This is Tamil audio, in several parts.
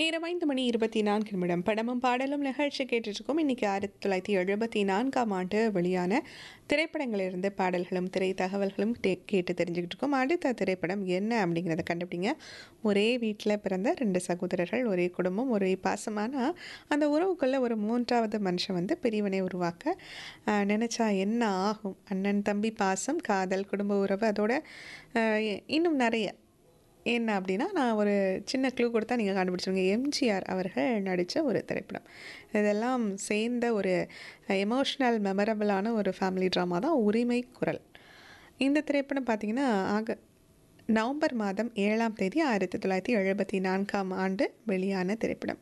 நேரம் ஐந்து மணி இருபத்தி நான்கு நிமிடம் படமும் பாடலும் நிகழ்ச்சி கேட்டுருக்கோம் இன்னைக்கு ஆயிரத்தி தொள்ளாயிரத்தி எழுபத்தி நான்காம் ஆண்டு வெளியான திரைப்படங்களிலிருந்து பாடல்களும் திரை தகவல்களும் தே- கேட்டு தெரிஞ்சுக்கிட்டு இருக்கோம் அடுத்த திரைப்படம் என்ன அப்படிங்கிறத கண்டுபிடிங்க ஒரே வீட்டில் பிறந்த ரெண்டு சகோதரர்கள் ஒரே குடும்பம் ஒரே பாசமான அந்த உறவுக்குள்ள ஒரு மூன்றாவது மனுஷன் வந்து பிரிவினை உருவாக்க ஆஹ், நினைச்சா என்ன ஆகும் அண்ணன் தம்பி பாசம் காதல் குடும்ப உறவு அதோட ஆஹ், இன்னும் நிறைய என்ன அப்படின்னா நான் ஒரு சின்ன க்ளூ கொடுத்தா நீங்கள் கண்டுபிடிச்சிருங்க எம்ஜிஆர் அவர்கள் நடித்த ஒரு திரைப்படம் இதெல்லாம் சேர்ந்த ஒரு எமோஷ்னல் மெமரபிளான ஒரு ஃபேமிலி ட்ராமா தான் உரிமை குரல் இந்த திரைப்படம் பார்த்திங்கன்னா ஆக நவம்பர் மாதம் ஏழாம் தேதி ஆயிரத்தி தொள்ளாயிரத்தி எழுபத்தி நான்காம் ஆண்டு வெளியான திரைப்படம்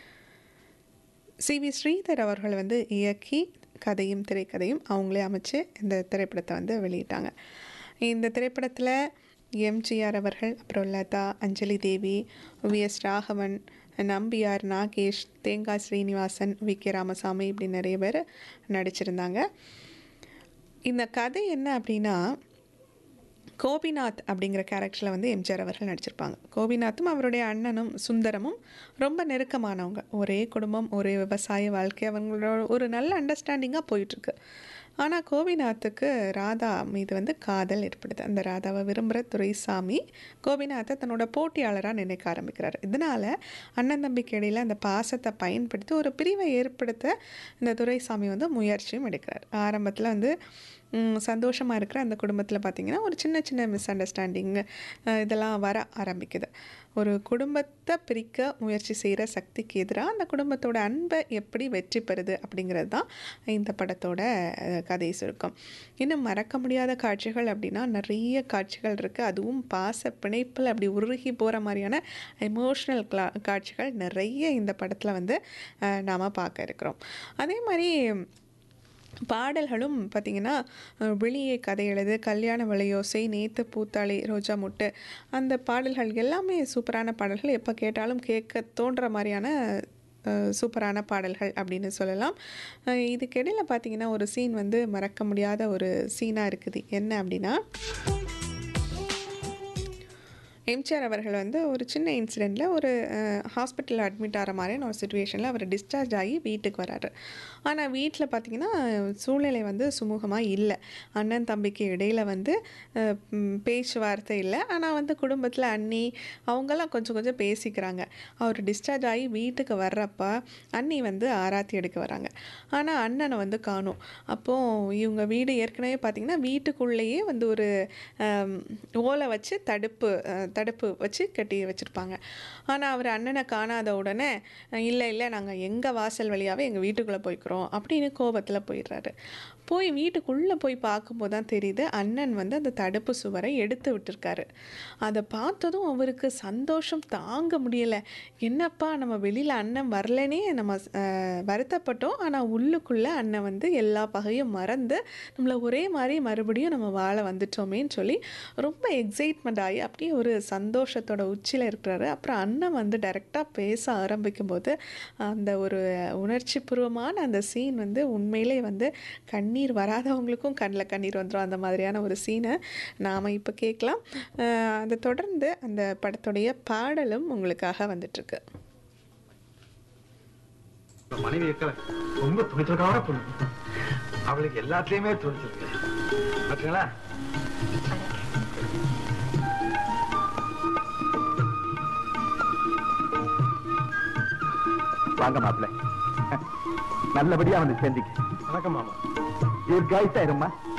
சி வி ஸ்ரீதர் அவர்கள் வந்து இயக்கி கதையும் திரைக்கதையும் அவங்களே அமைச்சு இந்த திரைப்படத்தை வந்து வெளியிட்டாங்க இந்த திரைப்படத்தில் எம்ஜிஆர் அவர்கள் அப்புறம் Latha Anjali Devi V S Raghavan Nambiar Nagesh Thengai Srinivasan V K Ramasamy இப்படி நிறைய பேர் நடிச்சிருந்தாங்க இந்த கதை என்ன அப்படின்னா கோபிநாத் அப்படிங்கிற கேரக்டரில் வந்து எம்ஜிஆர் அவர்கள் நடிச்சிருப்பாங்க கோபிநாத்தும் அவருடைய அண்ணனும் சுந்தரமும் ரொம்ப நெருக்கமானவங்க ஒரே குடும்பம் ஒரே விவசாய வாழ்க்கை அவங்களோட ஒரு நல்ல அண்டர்ஸ்டாண்டிங்காக போயிட்டுருக்கு ஆனால் கோபிநாத்துக்கு ராதா மீது வந்து காதல் ஏற்படுது அந்த ராதாவை விரும்புகிற துரைசாமி கோபிநாத்தை தன்னோட போட்டியாளராக நினைக்க ஆரம்பிக்கிறார் இதனால் அண்ணன் தம்பிக்கு இடையில் அந்த பாசத்தை பயன்படுத்தி ஒரு பிரிவை ஏற்படுத்த இந்த துரைசாமி வந்து முயற்சியும் எடுக்கிறார் ஆரம்பத்தில் வந்து சந்தோஷமாக இருக்கிற அந்த குடும்பத்தில் பார்த்திங்கன்னா ஒரு சின்ன சின்ன மிஸ் அண்டர்ஸ்டாண்டிங் இதெல்லாம் வர ஆரம்பிக்குது ஒரு குடும்பத்தை பிரிக்க முயற்சி செய்கிற சக்திக்கு எதிராக அந்த குடும்பத்தோட அன்பை எப்படி வெற்றி பெறுது அப்படிங்கிறது தான் இந்த படத்தோட அஹ், கதை சுருக்கம் இன்னும் மறக்க முடியாத காட்சிகள் அப்படின்னா நிறைய காட்சிகள் இருக்குது அதுவும் பாச பிணைப்பில் அப்படி உருகி போகிற மாதிரியான எமோஷ்னல் காட்சிகள் நிறைய இந்த படத்தில் வந்து நாம் பார்க்க இருக்கிறோம் அதே மாதிரி பாடல்களும் பார்த்திங்கன்னா அஹ், வெளியே கதை எழுது கல்யாண விளையோசை நேத்து பூத்தாளி ரோஜா முட்டு அந்த பாடல்கள் எல்லாமே சூப்பரான பாடல்கள் எப்போ கேட்டாலும் கேட்க தோன்ற மாதிரியான அஹ், சூப்பரான பாடல்கள் அப்படின்னு சொல்லலாம் அஹ், இதுக்கிடையில் பார்த்திங்கன்னா ஒரு சீன் வந்து மறக்க முடியாத ஒரு சீனாக இருக்குது என்ன அப்படின்னா எம்ஜிஆர் அவர்கள் வந்து ஒரு சின்ன இன்சிடெண்ட்டில் ஒரு ஹாஸ்பிட்டலில் அட்மிட் ஆகிற மாதிரியான ஒரு சுச்சுவேஷனில் அவர் டிஸ்சார்ஜ் ஆகி வீட்டுக்கு வராரு ஆனால் வீட்டில் பார்த்தீங்கன்னா சூழ்நிலை வந்து சுமூகமாக இல்லை அண்ணன் தம்பிக்கு இடையில் வந்து அஹ், ம், பேச்சுவார்த்தை இல்லை ஆனால் வந்து குடும்பத்தில் அண்ணி அவங்கெல்லாம் கொஞ்சம் கொஞ்சம் பேசிக்கிறாங்க அவர் டிஸ்சார்ஜ் ஆகி வீட்டுக்கு வர்றப்ப அண்ணி வந்து ஆராத்தி எடுக்க வராங்க ஆனால் அண்ணனை வந்து காணும் அப்போது இவங்க வீடு ஏற்கனவே பார்த்திங்கன்னா வீட்டுக்குள்ளேயே வந்து ஒரு ஆம், ஓலை வச்சு தடுப்பு அஹ், தடுப்பு வச்சு கட்டி வச்சுருப்பாங்க ஆனால் அவர் அண்ணனை காணாத உடனே இல்லை இல்லை நாங்கள் எங்கள் வாசல் வழியாகவே எங்கள் வீட்டுக்குள்ளே போய்க்கிறோம் அப்படின்னு கோபத்தில் போயிடுறாரு போய் வீட்டுக்குள்ளே போய் பார்க்கும்போது தான் தெரியுது அண்ணன் வந்து அந்த தடுப்பு சுவரை எடுத்து விட்டுருக்காரு அதை பார்த்ததும் அவருக்கு சந்தோஷம் தாங்க முடியலை என்னப்பா நம்ம வெளியில் அண்ணன் வரலனே நம்ம அஹ், வருத்தப்பட்டோம் ஆனால் உள்ளுக்குள்ளே அண்ணன் வந்து எல்லா பகையும் மறந்து நம்மளை ஒரே மாதிரி மறுபடியும் நம்ம வாழ வந்துட்டோமேன்னு சொல்லி ரொம்ப எக்ஸைட்மெண்ட் ஆகி அப்படியே ஒரு சந்தோஷத்தோட உச்சியில் இருக்கிறாரு அப்புறம் அண்ணன் வந்து டைரெக்டாக பேச ஆரம்பிக்கும்போது அந்த ஒரு உணர்ச்சி பூர்வமான அந்த சீன் வந்து உண்மையிலே வந்து கண்ணீர் வராதவங்களுக்கும் கண்ணில் கண்ணீர் வந்துடும் அந்த மாதிரியான ஒரு சீனை நாம் இப்போ கேட்கலாம் அஹ் அதை தொடர்ந்து அந்த படத்துடைய பாடலும் உங்களுக்காக வந்துட்டுருக்கு உங்க மனைவி இருக்கல ரொம்ப துணிச்சல்கார பொண்ணு அவளுக்கு எல்லாத்துலயுமே துணிச்சிருக்கு பாத்தீங்களா வாங்க மாப்பிள்ள நல்லபடியா வந்து சேர்ந்திக்க வணக்கம் மாமா தீர்க்காயுசா இருமா